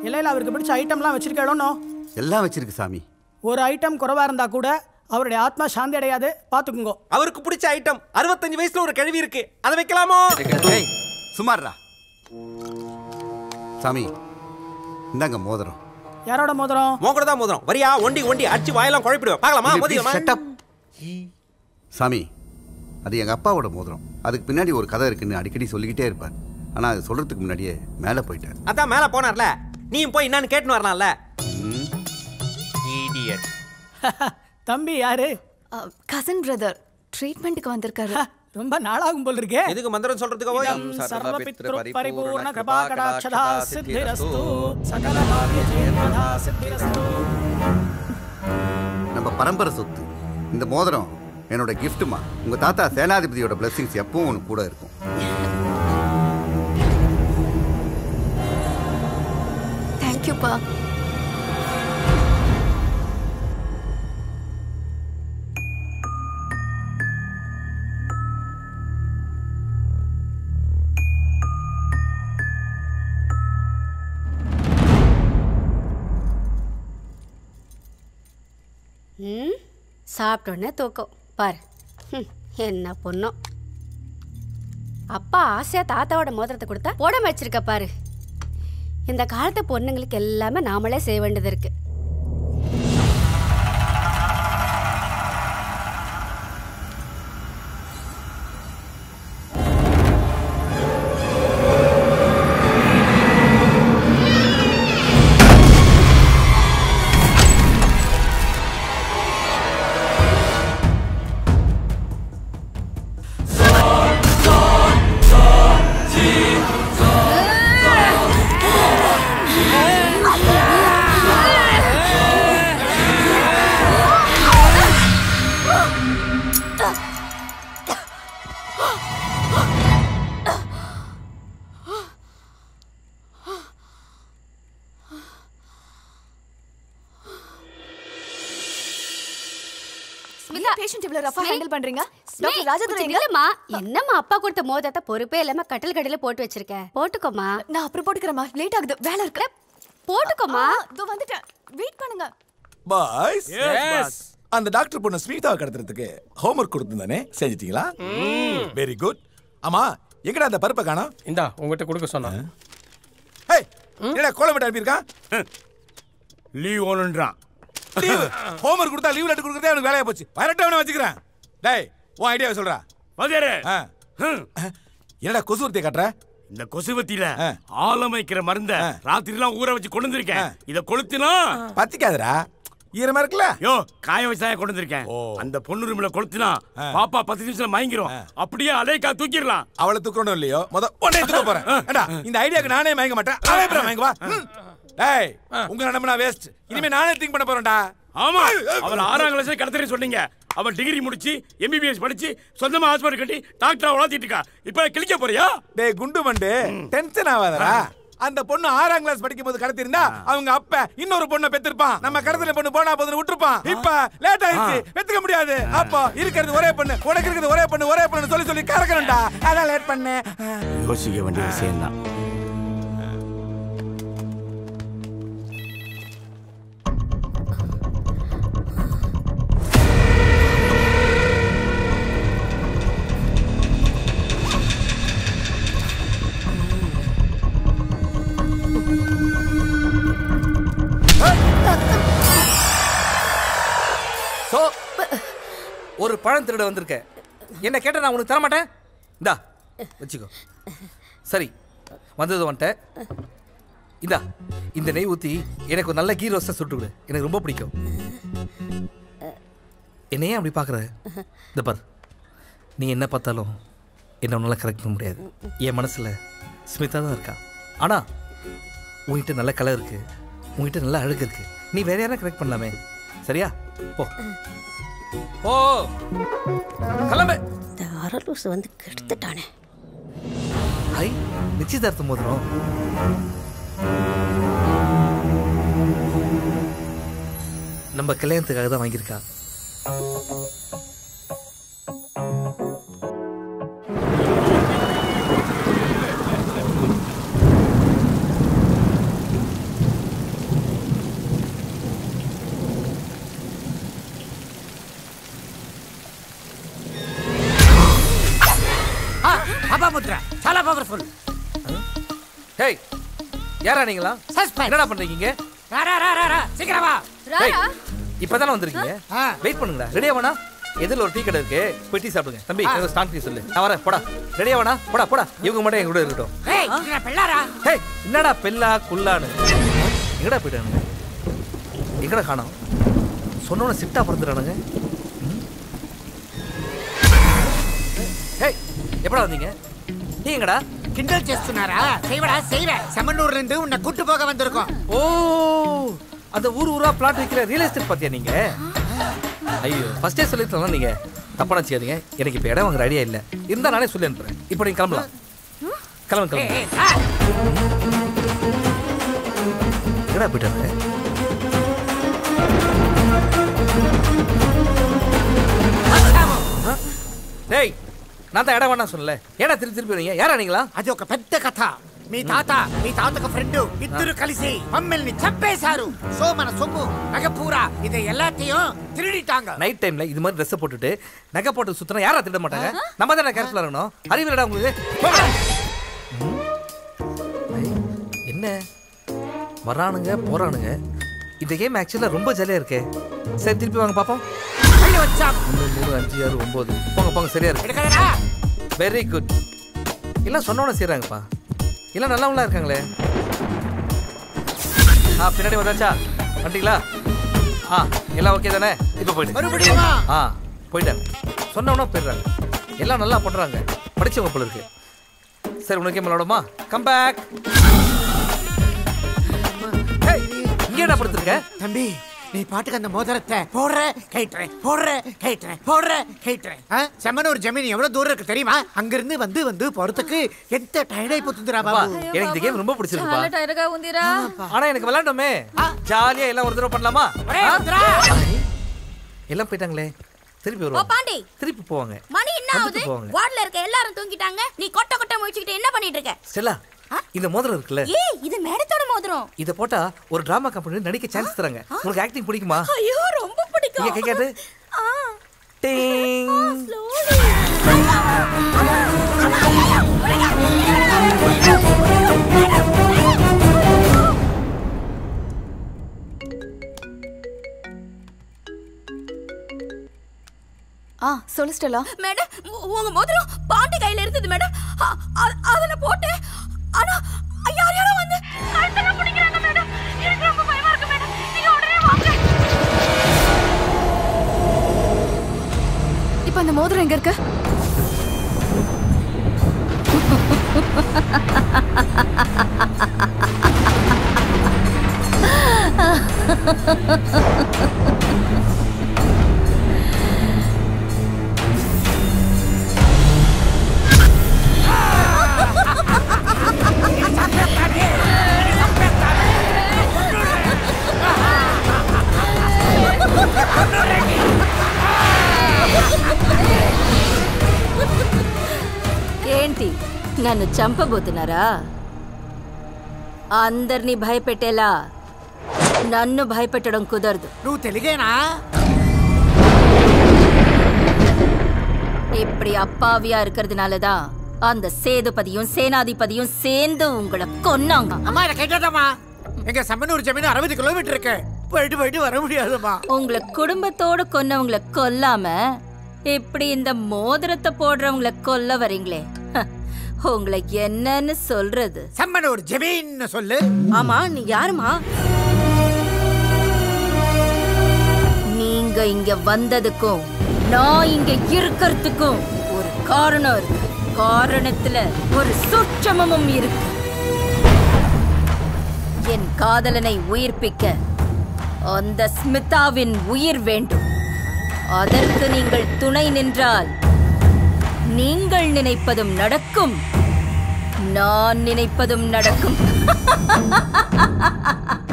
இல்லைல்ல அவருக்கு பிடிச்ச ஐட்டம்லாம் வச்சிருக்கேடோனோ எல்லாம் வச்சிருக்கு சாமி ஒரு ஐட்டம் குறைவா இருந்தா கூட அவருடைய ஆத்மா சாந்தி அடையாது பாத்துக்குங்கோ அவருக்கு பிடிச்ச ஐட்டம் அறுபத்தஞ்சு வயசுல ஒரு கழுவி இருக்கு அதை வைக்கலாமோ ஏய் சுமார்ரா சாமி இந்தாங்க மோதிரம் யாரோட மோதிரம் மோகட தான் மோதிரம் வரியா ஒண்டி ஒண்டி அடிச்சு வாயெல்லாம் குழப்பிடுவேன் பார்க்கலாமா Will you மோதிரமா please shut up? சாமி அது எங்க அப்பாவோட மோதிரம் அதுக்கு பின்னாடி ஒரு கதை இருக்குன்னு அடிக்கடி சொல்லிக்கிட்டே இருப்பார் ஆனா அது சொல்றதுக்கு முன்னாடியே மேலே போயிட்டார் அதான் மேல போனார்ல நீயும் போய் என்னன்னு கேட்டுன்னு வரலாம்ல இடியட் தம்பி யாரு கசன் பிரதர் ட்ரீட்மெண்ட்டுக்கு வந்திருக்காரு ரொம்ப நாளாகும் போல் இருக்கே எதுக்கு மந்திரம் சொல்றதுக்கு இதம் சர்வபித்ரு பரிபூர்ண கிருபா கடாட்சதா சித்திரஸ்து சகல காரிய ஜெயதா சித்திரஸ்து நம்ம பரம்பரை சொத்து இந்த மோதிரம் என்னோட கிஃப்ட்டுமா உங்க தாத்தா சேனாதிபதியோட பிளெஸிங்ஸ் எப்பவும் உனக்கு கூட இருக்கும் தேங்க்யூப்பா ம் சாப்பிட்டோன்னே தூக்கம் பாரு ஹம், என்ன பொண்ணும் அப்பா ஆசையா தாத்தாவோட மோதிரத்தை கொடுத்தா போடாம வச்சிருக்க பாரு இந்த காலத்து பொண்ணுங்களுக்கு எல்லாமே நாமளே செய்ய வேண்டியது இருக்கு ஸ்மிதா பேஷண்ட் இவ்வளவு ரஃபா ஹேண்டில் பண்றீங்க டாக்டர் ராஜதுரை எங்க இல்லம்மா என்னம்மா அப்பா கொடுத்த மோதிரத்தை பொறுப்பே இல்லாம கட்டில் கடையில போட்டு வச்சிருக்க போட்டுக்கோமா நான் அப்புறம் போட்டுக்கிறேம்மா லேட் ஆகுது வேலை இருக்கு போட்டுக்கோமா இதோ வந்துட்டேன் வெயிட் பண்ணுங்க பாய்ஸ் அந்த டாக்டர் பொண்ணு ஸ்மிதாவை கடத்துறதுக்கு ஹோம்ஒர்க் கொடுத்துருந்தானே செஞ்சிட்டீங்களா வெரி குட் ஆமா எங்கடா அந்த பருப்பை காணோம் இந்தா உங்ககிட்ட கொடுக்க சொன்னான் ஹே என்னடா கோலமிட்ட அனுப்பியிருக்கான் லீவ் ஒன்றுன்றான் லீவ் ஹோம்ஒர்க் கொடுத்தா லீவ் லெட்டர் கொடுக்கறதே அவனுக்கு வேலையா போச்சு வரட்டும் அவனை வச்சுக்கிறேன் டேய் உன் ஐடியாவை சொல்றா வாத்தியாரே ஆ. என்னடா கொசுவர்த்தியை காட்டுற இந்த கொசுவத்தில ஆ. ஆலம் வைக்கிற மருந்த ராத்திரிலாம் ஊற வச்சு கொண்டு வந்திருக்கேன் இத கொளுத்தினா பத்திக்காதடா ஈரமா இருக்குல்ல யோ காய வச்சு தான் கொண்டு வந்திருக்கேன் அந்த பொண்ணு ரூம்ல கொளுத்தினா பாப்பா பத்து நிமிஷம் மயங்கிரும் அப்படியே அலைக்கா தூக்கிடலாம் அவளை தூக்கணும் இல்லையோ முத உடனே தூக்க போறேன் ஏண்டா, இந்த ஐடியாக்கு நானே மயங்க மாட்டேன் அவன் எப்படி மயங்குவா ம். டேய் உங்க நம்பனா வேஸ்ட் இனிமே நானே திங்க் பண்ண போறேன்டா ஆமா அவன் ஆறாம் கிளாஸ்ல கடத்தறி சொன்னீங்க அவன் டிகிரி முடிச்சு எம்பிபிஎஸ் படிச்சு சொந்தமா ஹாஸ்பிட்டல் கட்டி டாக்டரா வளர்த்திட்டு இருக்கா இப்ப கிழிக்க போறியா டேய் குண்டு மண்டு டென்ஷன் ஆகாதடா அந்த பொண்ணு ஆறாம் கிளாஸ் படிக்கும் போது கடத்திருந்தா அவங்க அப்ப இன்னொரு பொண்ணை பெத்திருப்பான் நம்ம கடத்தின பொண்ணு போனா போதுன்னு விட்டுருப்பான் இப்ப லேட் ஆயிடுச்சு பெத்துக்க முடியாது அப்போ இருக்கிறது ஒரே பொண்ணு உனக்கு இருக்கிறது ஒரே பொண்ணு ஒரே பொண்ணு சொல்லி சொல்லி கறக்கணும்டா அதான் லேட் பண்ணேன் யோசிக்க வேண்டிய விஷயம் தான் சோ ஒரு பழம் திருட வந்திருக்க என்ன கேட்ட நான் உனக்கு தர மாட்டேன் இந்தா வச்சுக்கோ சரி வந்தது வந்துட்டேன் இந்தா இந்த நெய் ஊற்றி எனக்கு ஒரு நல்ல கீ ரோஸ்ட்டை சுட்டு விடு எனக்கு ரொம்ப பிடிக்கும் என்னையே அப்படி பார்க்குற இந்த பார் நீ என்ன பார்த்தாலும் என்ன உன்னால் கரெக்ட் பண்ண முடியாது என் மனசில் ஸ்மிதா தான் இருக்கா ஆனால் உன்கிட்ட நல்ல கலர் இருக்கு உன்கிட்ட நல்ல அழகு இருக்கு நீ வேற யாரும் கரெக்ட் பண்ணலாமே சரியா போ ஓ கிளம்பு இந்த அரலூசு வந்து கெடுத்துட்டானே ஹை நிச்சயதார்த்தம் மோதிரம் நம்ம கல்யாணத்துக்காக தான் வாங்கியிருக்கா யாரா நீங்களா என்னடா பண்றீங்க இங்க? சீக்கிரம் வா டேய், இப்பதானே வந்திருக்கீங்க வெயிட் பண்ணுங்கடா ரெடியா வேணா எதிரில் ஒரு டீ கடை இருக்கு போய் டீ சாப்பிடுங்க தம்பி ஏதோ ஸ்டாண்ட் டீ சொல்லு நான் வரேன் போடா ரெடியா வேணா போடா போடா இவங்க மட்டும் எங்க கூட இருக்கட்டும் ஏய் இங்க பெல்லாரா டேய் என்னடா பெல்லா குல்லான்னு எங்கடா போயிட்டானுங்க எங்கடா காணோம் சொன்னோன்னு சிட்டா பிறந்துடானுங்க ஹேய் எப்படா வந்தீங்க நீ எங்கடா கிண்டல் చేస్తున్నారా செய்வடா செய்வ செமனூர்ல இருந்து உன்னை கூட்டு போக வந்திருக்கோம் ஓ அந்த ஊர் ஊரா பிளாட் விற்கிற ரியல் எஸ்டேட் பாத்தியா நீங்க ஐயோ ஃபர்ஸ்டே சொல்லிருக்கலாம் நீங்க தப்பா நினச்சிக்காதீங்க எனக்கு இப்போ இடம் வாங்குற ஐடியா இல்லை இருந்தா நானே சொல்லி அனுப்புறேன் இப்போ நீங்க கிளம்பலாம் கிளம்பு கிளம்பு எங்கடா போயிட்டாங்க ஆ? டேய் நான் தான் இடம் வேணாம் சொல்லல ஏடா திருப்பி திருப்பி வரீங்க யாரா நீங்களா అది ఒక పెద్ద కథ మీ తాత మీ తాతకు ఫ్రెండ్ ఇద్దరు కలిసి మమ్మల్ని చంపేశారు సో మన సొమ్ము నగపూర ఇది எல்லாத்தையும் திருடிட்டாங்க நைட் டைம்ல இது மாதிரி ட்ரெஸ் போட்டுட்டு நகை போட்டு சுத்தினா யாரா திருட மாட்டாங்க நம்ம தானே கேர்ஃபுல்லா இருக்கணும் அறிவிலடா உங்களுக்கு போங்க. ம். ஐ, என்ன வரானுங்க போறானுங்க இந்த கேம் ஆக்சுவலா ரொம்ப ஜாலியா இருக்கே சரி திருப்பி வாங்க பாப்போம் మళ్ళీ వచ్చాం ஒன்று மூணு அஞ்சு ஆறு ஒன்பது போங்க போங்க சரியா இருக்கு ఎడకడరా வெரி குட் எல்லாம் சொன்னோன்னு செய்றாங்கப்பா எல்லாம் நல்லவங்களா இருக்காங்களே ஆ பின்னாடி வந்தாச்சா வந்துட்டீங்களா ஆ எல்லாம் ஓகே தானே இப்போ போயிட்டு மறுபடியுமா ஆ போயிட்டாங்க சொன்னவனா போயிடுறாங்க எல்லாம் நல்லா பண்றாங்க படிச்சவங்க போல இருக்கு சரி உனக்கே விளாடுமா கம் பேக் இங்கே என்ன படுத்திருக்க தம்பி நீ பாட்டுக்கு அந்த மோதிரத்தை போடுற கைட்டுறேன் போடுற கைட்டுறேன் போடுற கைட்டுறேன் செம்மனூர் ஜமீன் எவ்வளவு தூரம் இருக்கு தெரியுமா அங்கிருந்து வந்து வந்து போறதுக்கு எந்த டயர்டாய் போத்துந்துரா அப்பா, பாபு எனக்கு இந்த கேம் ரொம்ப பிடிச்சிருக்குப்பா చాలా టైర్గా ఉందిరా ஆனா எனக்கு விளையாண்டோமே ஜாலியா எல்லாம் ஒரு தடவை பண்ணலாமா ஒரே ஆ? வந்துடா. எல்லாம் போயிட்டாங்களே திருப்பி ఓ வருவாங்க பாண்டி திருப்பி போவாங்க மணி என்ன ஆகுது வந்துட்டு போவாங்க வார்டுல இருக்க எல்லாரும் தூங்கிட்டாங்க நீ கொட்ட கொட்ட முடிச்சுக்கிட்டு என்ன பண்ணிட்டு இருக்க ஸ்டெல்லா இந்த மோதிரம் இருக்குல்ல ஏய் இது மேடத்தோட மோதிரம் இத போட்டா ஒரு டிராமா கம்பெனி நடிக்க சான்ஸ் தராங்க உங்களுக்கு ஆக்டிங் பிடிக்குமா ஐயோ ரொம்ப பிடிக்கும் இங்க கை காட்டு ஆ டிங் ஆ சொல்லு ஸ்டெல்லா மேடம் உ- உங்க மோதிரம் பாண்டி கையில இருந்தது மேடம் அ- அ- அதுல போட்டு ஆனா யார் யாரோ வந்து கழுத்தெல்லாம் பிடிக்கிறாங்க மேடம் எனக்கு ரொம்ப பயமா இருக்கு மேடம் நீங்க உடனே வாங்க இப்போ அந்த மோதிரம் எங்க இருக்கு ఏంటి నన్ను చంపబోతున్నారా అందరినీ భయపెట్టేలా నన్ను భయపెట్టడం కుదరదు నువ్వు తెలుగేనా இப்படி அப்பாவியா இருக்கிறதுனால தான் அந்த சேதுபதியும் சேனாதிபதியும் சேர்ந்து உங்களை கொன்னாங்க அம்மா இதை கேட்டதம்மா எங்க செம்மனூர் ஜமீன் அறுபது கிலோமீட்டர் இருக்கு போயிட்டு போயிட்டு வர முடியாதும்மா உங்களை குடும்பத்தோட கொன்னவங்கள கொல்லாம இப்படி இந்த மோதிரத்தை போடுறவங்கள கொல்ல வரீங்களே ஹ, உங்களை என்னன்னு சொல்றது செம்மனூர் ஜமீன் சொல்லு ஆமா நீ யாருமா நீங்க இங்க வந்ததுக்கும் நான் இங்க இருக்கிறதுக்கும் ஒரு காரணம் இருக்கு காரணத்துல ஒரு சூட்சமமும் இருக்கு என் காதலனை உயிர்ப்பிக்க அந்த ஸ்மிதாவின் உயிர் வேண்டும் அதற்கு நீங்கள் துணை நின்றால் நீங்கள் நினைப்பதும் நடக்கும் நான் நினைப்பதும் நடக்கும்